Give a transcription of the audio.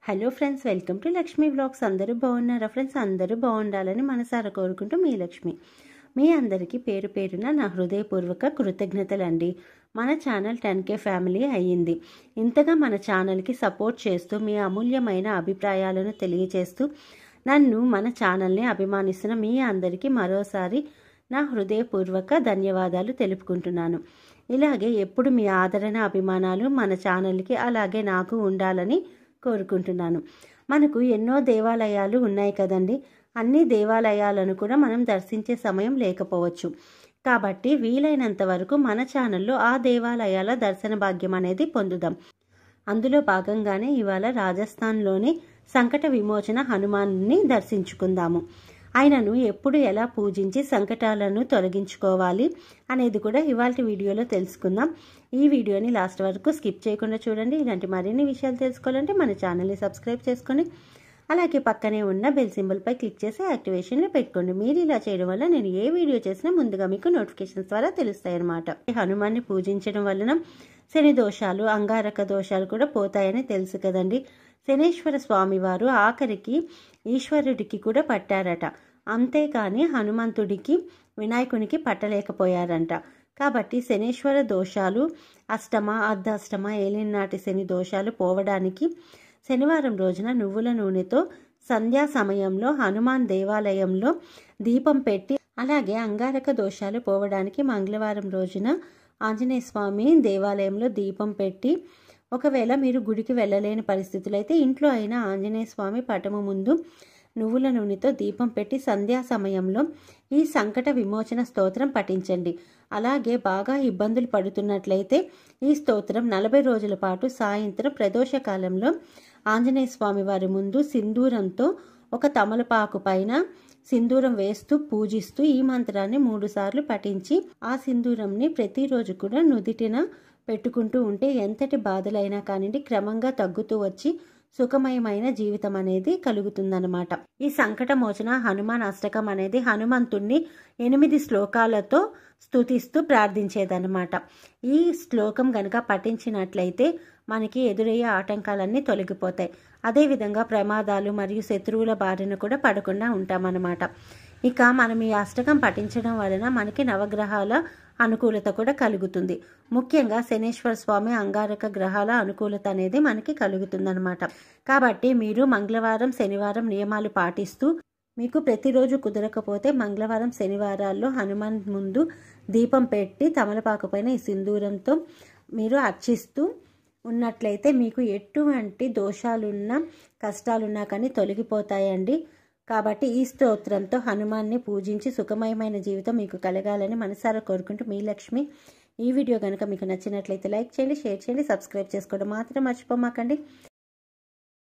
hello friends welcome to Lakshmi blogs అందరూ బాగున్నారా friends అందరూ బాగుండాలని మనసారా కోరుకుంటూ మీ లక్ష్మి మీ అందరికీ పేరు పేరున నా హృదయపూర్వక కృతజ్ఞతలండి మన ఛానల్ టెన్ కే ఫ్యామిలీ అయ్యింది ఇంతగా మన ఛానల్కి సపోర్ట్ చేస్తూ మీ అమూల్యమైన అభిప్రాయాలను తెలియజేస్తూ నన్ను మన ఛానల్ని అభిమానిస్తున్న మీ అందరికీ మరోసారి నా హృదయపూర్వక ధన్యవాదాలు తెలుపుకుంటున్నాను ఇలాగే ఎప్పుడు మీ ఆదరణ అభిమానాలు మన ఛానల్కి అలాగే నాకు ఉండాలని కోరుకుంటున్నాను మనకు ఎన్నో దేవాలయాలు ఉన్నాయి కదండి అన్ని దేవాలయాలను కూడా మనం దర్శించే సమయం లేకపోవచ్చు కాబట్టి వీలైనంత వరకు మన ఛానల్లో ఆ దేవాలయాల దర్శన భాగ్యం అనేది పొందుదాం అందులో భాగంగానే ఇవాళ రాజస్థాన్లోని సంకట విమోచన హనుమాన్ని దర్శించుకుందాము ఆయనను ఎప్పుడు ఎలా పూజించి సంకటాలను తొలగించుకోవాలి అనేది కూడా ఇవాళ వీడియోలో తెలుసుకుందాం ఈ వీడియోని లాస్ట్ వరకు స్కిప్ చేయకుండా చూడండి ఇలాంటి మరిన్ని విషయాలు తెలుసుకోవాలంటే మన ఛానల్ని సబ్స్క్రైబ్ చేసుకొని అలాగే పక్కనే ఉన్న బెల్ సింబల్పై క్లిక్ చేసి యాక్టివేషన్లో పెట్టుకోండి మీరు ఇలా చేయడం వల్ల నేను ఏ వీడియో చేసినా ముందుగా మీకు నోటిఫికేషన్స్ ద్వారా తెలుస్తాయి అన్నమాట హనుమాన్ని పూజించడం వలన శని దోషాలు అంగారక దోషాలు కూడా పోతాయని తెలుసు కదండి శనేశ్వర స్వామి వారు ఆఖరికి ఈశ్వరుడికి కూడా పట్టారట అంతేకాని హనుమంతుడికి వినాయకునికి పట్టలేకపోయారంట కాబట్టి శనేశ్వర దోషాలు అష్టమ అర్ధాష్టమ ఏలినాటి శని దోషాలు పోవడానికి శనివారం రోజున నువ్వుల నూనెతో సంధ్యా సమయంలో హనుమాన్ దేవాలయంలో దీపం పెట్టి అలాగే అంగారక దోషాలు పోవడానికి మంగళవారం రోజున ఆంజనేయ స్వామి దేవాలయంలో దీపం పెట్టి ఒకవేళ మీరు గుడికి వెళ్ళలేని పరిస్థితులు అయితే ఇంట్లో అయినా ఆంజనేయ స్వామి పటము ముందు నువ్వుల నూనెతో దీపం పెట్టి సంధ్యా సమయంలో ఈ సంకట విమోచన స్తోత్రం పఠించండి అలాగే బాగా ఇబ్బందులు పడుతున్నట్లయితే ఈ స్తోత్రం నలభై రోజుల పాటు సాయంత్రం ప్రదోష కాలంలో ఆంజనేయ స్వామి వారి ముందు సింధూరంతో ఒక తమలపాకు పైన సింధూరం వేస్తూ పూజిస్తూ ఈ మంత్రాన్ని మూడు సార్లు పఠించి ఆ సింధూరంని ప్రతిరోజు కూడా నుదిటిన పెట్టుకుంటూ ఉంటే ఎంతటి బాధలైనా కానివ్వండి క్రమంగా తగ్గుతూ వచ్చి సుఖమయమైన జీవితం అనేది కలుగుతుందన్నమాట ఈ సంకట మోచన హనుమాన్ అష్టకం అనేది హనుమంతుణ్ణి ఎనిమిది శ్లోకాలతో స్తుతిస్తూ ప్రార్థించేదన్నమాట ఈ శ్లోకం గనక పఠించినట్లయితే మనకి ఎదురయ్యే ఆటంకాలన్నీ తొలగిపోతాయి అదేవిధంగా ప్రమాదాలు మరియు శత్రువుల బారిన కూడా పడకుండా ఉంటామన్నమాట ఇక మనం ఈ అష్టకం పఠించడం వలన మనకి నవగ్రహాల అనుకూలత కూడా కలుగుతుంది ముఖ్యంగా శనేశ్వర స్వామి అంగారక గ్రహాల అనుకూలత అనేది మనకి కలుగుతుందన్నమాట కాబట్టి మీరు మంగళవారం శనివారం నియమాలు పాటిస్తూ మీకు ప్రతిరోజు కుదరకపోతే మంగళవారం శనివారాల్లో హనుమాన్ ముందు దీపం పెట్టి తమలపాకు పైన ఈ సింధూరంతో మీరు అర్చిస్తూ ఉన్నట్లయితే మీకు ఎటువంటి దోషాలున్నా కష్టాలున్నా కానీ తొలగిపోతాయండి కాబట్టి ఈ స్తోత్రంతో హనుమాన్ని పూజించి సుఖమయమైన జీవితం మీకు కలగాలని మనసారా కోరుకుంటూ మీ లక్ష్మి ఈ వీడియో కనుక మీకు నచ్చినట్లయితే లైక్ చేయండి షేర్ చేయండి సబ్స్క్రైబ్ చేసుకోవడం మాత్రం మర్చిపోమాకండి